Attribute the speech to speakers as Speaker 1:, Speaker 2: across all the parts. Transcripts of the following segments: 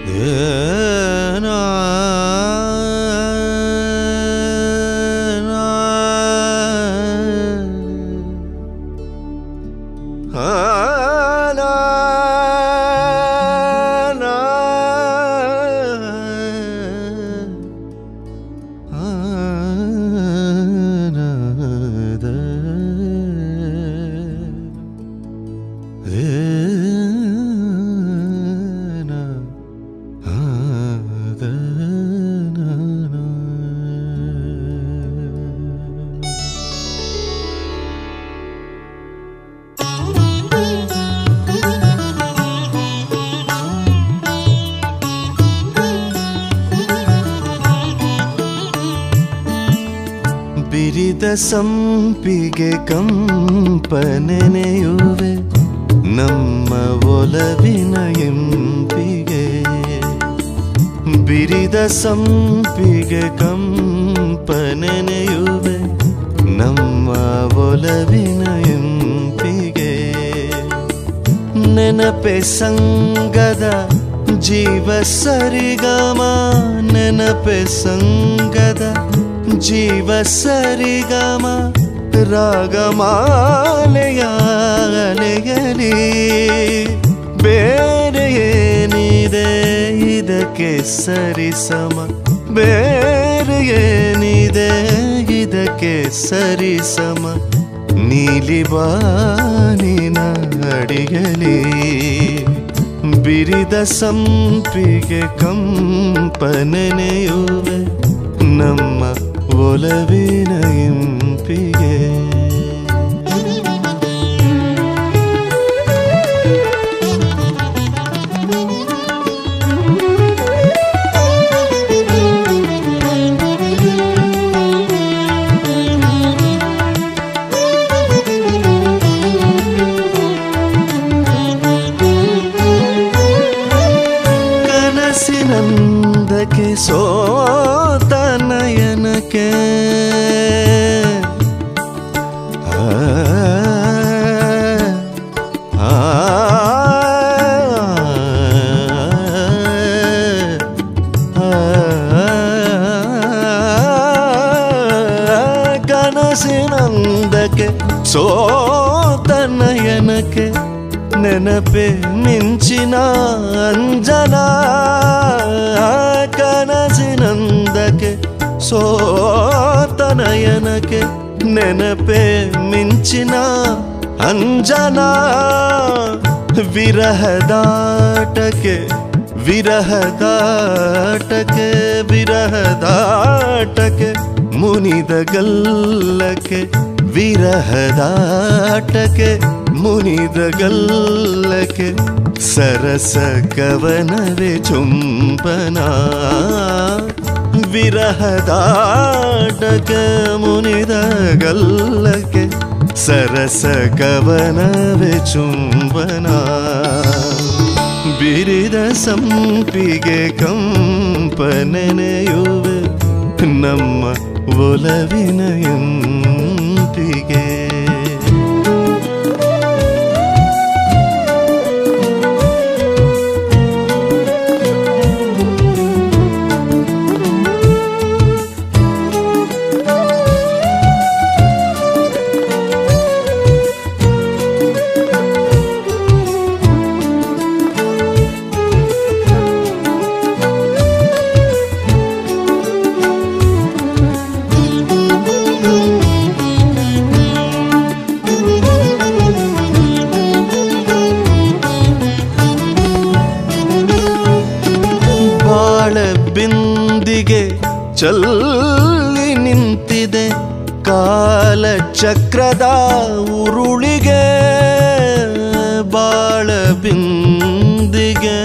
Speaker 1: ಬಿರಿದ ಸಂಪಿಗೆ ಕಂಪನೆನೆಯುವೆ ನಮ್ಮ ಒಲವಿನ ಎಂಪಿಗೆ ಬಿರಿದ ಸಂಪಿಗೆ ಕಂಪನೆನೆಯುವೆ ನಮ್ಮ ಒಲವಿನ ಎಂಪಿಗೆ ನೆನಪೆ ಸಂಗದ ಜೀವ ಸರಿಗಮ ನೆನಪೆ ಸಂಗದ ಜೀವ ಸರಿಗಮ ರಾಗಮಾಲೆಯ ಅಲೆಯಲಿ ಬೇರೆ ಏನಿದೆ ಇದಕ್ಕೆ ಸರಿಸಮ ಬೇರೆ ಏನಿದೆ ಇದಕ್ಕೆ ಸರಿಸಮ ನೀಲಿ ಬಾನಿನ ಅಡಿಗಲಿ ಬಿರಿದ ಸಂಪಿಗೆ ಕಂಪನೆನೆಯುವೆ ನಮ್ಮ ಒಲವಿನ ಇಂಪಿಗೆ ಕನಸಿನಂದಕ್ಕೆ ಸೋತ ನಯನಕ್ಕೆ ಆ, ಆ, ಕನಸಿನಂದಕ್ಕೆ ಸೋತ ನಯನಕ್ಕೆ ನೆನಪೆ ಮಿಂಚಿನ ಅಂಜನ ಕನಸಿನಂದಕ್ಕೆ ಸೋತ ನಯನಕ್ಕೆ ನೆನಪೆ ಮಿಂಚಿನ ಅಂಜನ ವಿರಹದಾಟಕ್ಕೆ ವಿರಹದಾಟಕ್ಕೆ ವಿರಹದಾಟಕ್ಕೆ ಮುನಿದ ಗಲ್ಲಕ್ಕೆ ವಿರಹದಾಟಕ್ಕೆ ಮುನಿದ ಗಲ್ಲಕ್ಕೆ ಸರಸ ಕವನವೇ ಚುಂಬನ ವಿರಹದಾಟಕ್ಕೆ ಮುನಿದ ಗಲ್ಲಕ್ಕೆ ಸರಸ ಕವನವೇ ಚುಂಬನ ಬಿರಿದ ಸಂಪಿಗೆ ಕಂಪನೆನೆಯುವೆ ನಮ್ಮ ಒಲವಿನ ಎಂಪಿಗೆ ಬಾಳ ಬಿಂದಿಗೆ ಚಲ್ಲಿ ನಿಂತಿದೆ ಕಾಲ ಚಕ್ರದ ಉರುಳಿಗೆ ಬಾಳ ಬಿಂದಿಗೆ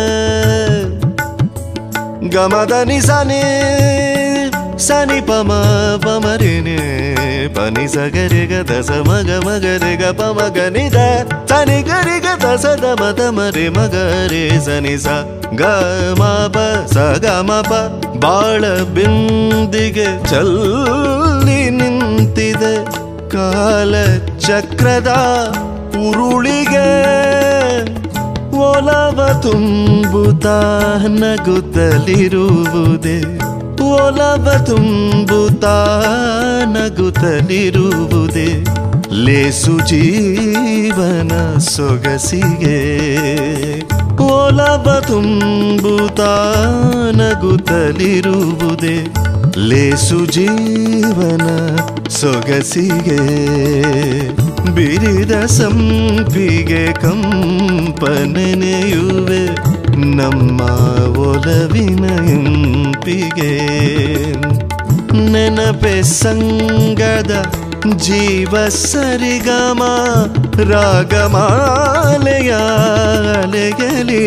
Speaker 1: ಗಮದ ನಿಸನೆ ಸನಿ ಪಮ ಪಮರಿನೆ ಪನಿ ಸಗರಿಗ ದಸ ಮಗ ಮಗರಿಗ ಪಮಗ ನಿದ ಸನಿ ಗರಿಗ ದಸ ದಮ ತಮರಿ ಮಗರಿ ಸನಿ ಸ ಗ ಮ ಪ ಸ ಗ ಮ ಪ ಬಾಳ ಬಿಂದಿಗೆ ಚಲ್ಲಿ ನಿಂತಿದೆ ಕಾಲ ಚಕ್ರದ ಉರುಳಿಗೆ ಒಲವ ತುಂಬುತ್ತಾ ನಗುತ್ತಲಿರುವುದೇ ಒಲವ ತುಂಬುತ್ತಾ ನಗುತ್ತಲಿರುವುದೇ ಲೇಸು ಜೀವನ ಸೊಗಸಿಗೆ ಒಲವ ತುಂಬುತ್ತಾ ನಗುತ್ತಲಿರುವುದೇ ಲೇಸು ಜೀವನ ಸೊಗಸಿಗೆ ಬಿರಿದ ಸಂಪಿಗೆ ಕಂಪನೆನೆಯುವೆ ನಮ್ಮ ಒಲವಿನ ಇಂಪಿಗೆ ನೆನಪೆ ಸಂಗದ ಜೀವ ಸರಿಗಮ ರಾಗಮಾಲೆಯ ಅಲೆಯಲಿ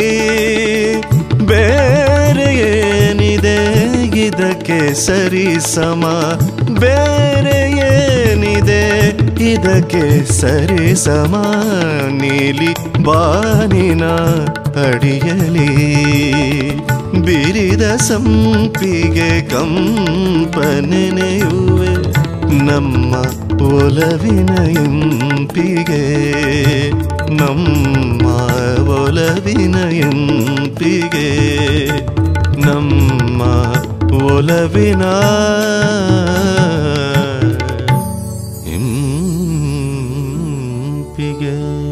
Speaker 1: ಬೇರೆ ಏನಿದೆ ಇದಕ್ಕೆ ಸರಿ ಸಮ ಬೇರೆ ಏನಿದೆ ಇದಕ್ಕೆ ಸರಿ ಸಮ ನೀಲಿ ಬಾನಿನ ಅಡಿಯಲಿ ಬಿರಿದ ಸಂಪಿಗೆ ಕಂಪನೆನೆಯುವೆ ನಮ್ಮ ಒಲವಿನ ಇಂಪಿಗೆ ನಮ್ಮ ಒಲವಿನ ಇಂಪಿಗೆ ನಮ್ಮ ಒಲವಿನ ಇಂಪಿಗೆ